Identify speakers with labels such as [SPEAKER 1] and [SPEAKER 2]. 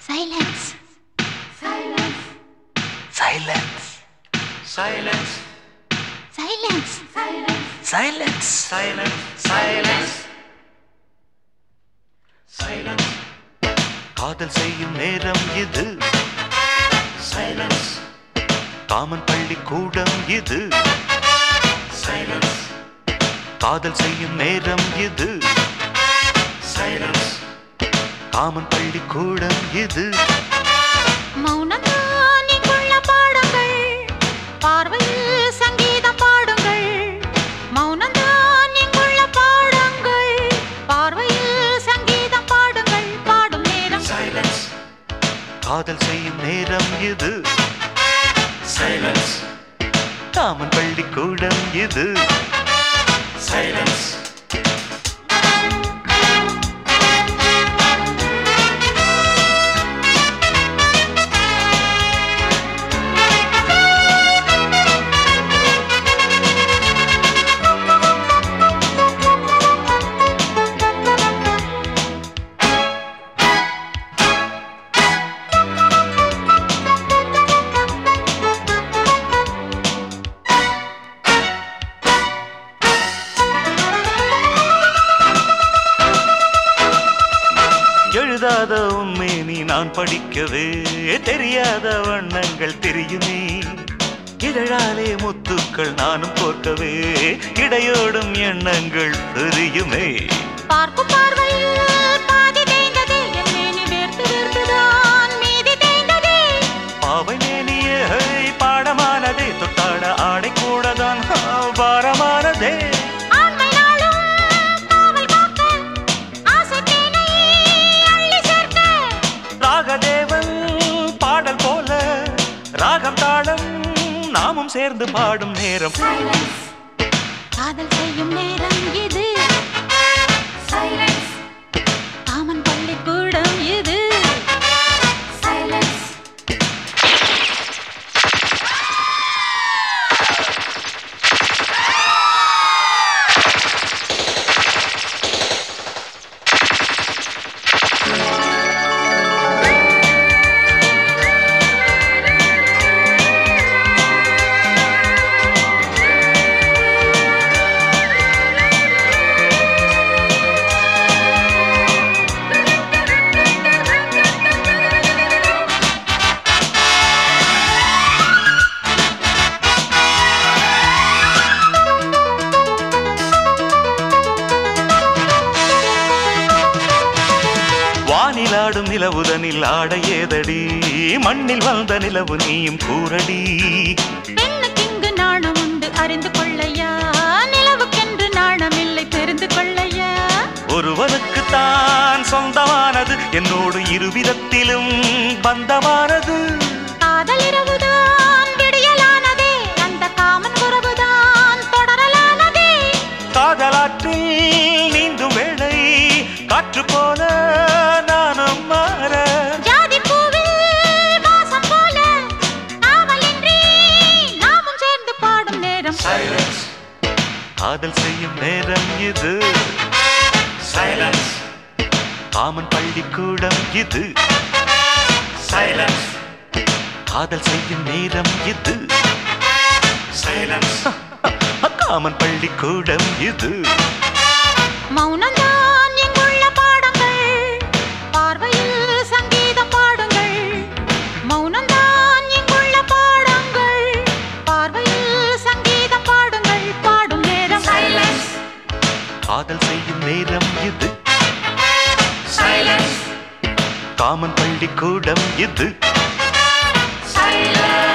[SPEAKER 1] Silence.
[SPEAKER 2] Silence.
[SPEAKER 3] Silence.
[SPEAKER 4] Silence.
[SPEAKER 1] Silence.
[SPEAKER 2] Silence.
[SPEAKER 3] Silence.
[SPEAKER 4] Silence. Silence. Silence.
[SPEAKER 3] காதல் செய்யும் நேரம் இது
[SPEAKER 4] Silence.
[SPEAKER 3] காமன் பள்ளி கூடம் இது
[SPEAKER 4] Silence.
[SPEAKER 3] காதல் செய்யும் நேரம் இது
[SPEAKER 4] Silence.
[SPEAKER 3] காமன் பள்ளி கூடம் இது
[SPEAKER 1] மௌனம்தான் இங்குள்ள பாடங்கள் பார்வையில் சங்கீதம் பாடுங்கள் மௌனம்தான் இங்குள்ள பாடங்கள் பார்வையில் சங்கீதம் பாடுங்கள் பாடும் நேரம்
[SPEAKER 4] Silence.
[SPEAKER 3] காதல் செய்யும் நேரம் இது
[SPEAKER 4] Silence.
[SPEAKER 3] காமன் பள்ளி கூடம் இது
[SPEAKER 4] Silence.
[SPEAKER 3] எழுதாத உண்மை நீ நான் படிக்கவே தெரியாத வண்ணங்கள் தெரியுமே இதழாலே முத்துக்கள் நானும் கோர்க்கவே இடையோடும் எண்ணங்கள் தெரியுமே
[SPEAKER 1] பார்க்கும் பார்வையில் பாதி தேய்ந்தது என் மேனி வேர்த்து வேர்த்துதான் மீதி தேய்ந்ததே
[SPEAKER 3] பாவை மேனியே பாடமானதே தொட்டாட ஆடை கூடதான் பாரமானதே
[SPEAKER 1] ஆண்மை நாளும் காவல் காக்க ஆசை தேனை அள்ளி சேர்க்க
[SPEAKER 3] ராகதேவன் பாடல் போல ராகம் தாளம் நாமும் சேர்ந்து பாடும் நேரம்
[SPEAKER 2] Silence.
[SPEAKER 1] காதல் செய்யும் நேரம் இது
[SPEAKER 2] Silence.
[SPEAKER 1] காமன் பள்ளிக்கூடம் இது
[SPEAKER 2] Silence.
[SPEAKER 3] வானிலாடும் நிலவுதனில் ஆட ஏதடி மண்ணில் வந்த நிலவு நீயும் கூறடி
[SPEAKER 1] பெண்ணுக்கு இங்கு நாணம் உண்டு அறிந்து கொள்ளையா நிலவுக்கென்று நாணமில்லை தெரிந்து கொள்ளையா
[SPEAKER 3] ஒருவனுக்கு தான் சொந்தமானது என்னோடு இருவிதத்திலும் பந்தமானது
[SPEAKER 1] காதல் இரவுதான் விடியலானதே அந்த காமன் உறவுதான் தொடரலானதே
[SPEAKER 3] காதலாற்றில் நீந்தும் வேளை காற்று போல நானும் மாற
[SPEAKER 1] ஜாதி பூவில் வாசம் போல காவலின்றி நாமும் சேர்ந்து பாடும் நேரம்
[SPEAKER 4] Silence.
[SPEAKER 3] காதல் செய்யும் நேரம் இது
[SPEAKER 4] Silence.
[SPEAKER 3] காமன் பள்ளிக்கூடம் இது
[SPEAKER 4] Silence.
[SPEAKER 3] காதல் செய்யும் நேரம் இது
[SPEAKER 4] Silence.
[SPEAKER 3] காமன் பள்ளிக்கூடம் இது
[SPEAKER 1] மௌனம்தான் இங்குள்ள பாடங்கள் பார்வையில் சங்கீதம் பாடுங்கள் மௌனம்தான் இங்குள்ள பாடங்கள் பார்வையில் சங்கீதம் பாடுங்கள் பாடும் நேரம்
[SPEAKER 2] Silence.
[SPEAKER 3] காதல் செய்யும் நேரம் இது
[SPEAKER 4] Silence.
[SPEAKER 3] காமன் பள்ளிக்கூடம் இது
[SPEAKER 2] Silence.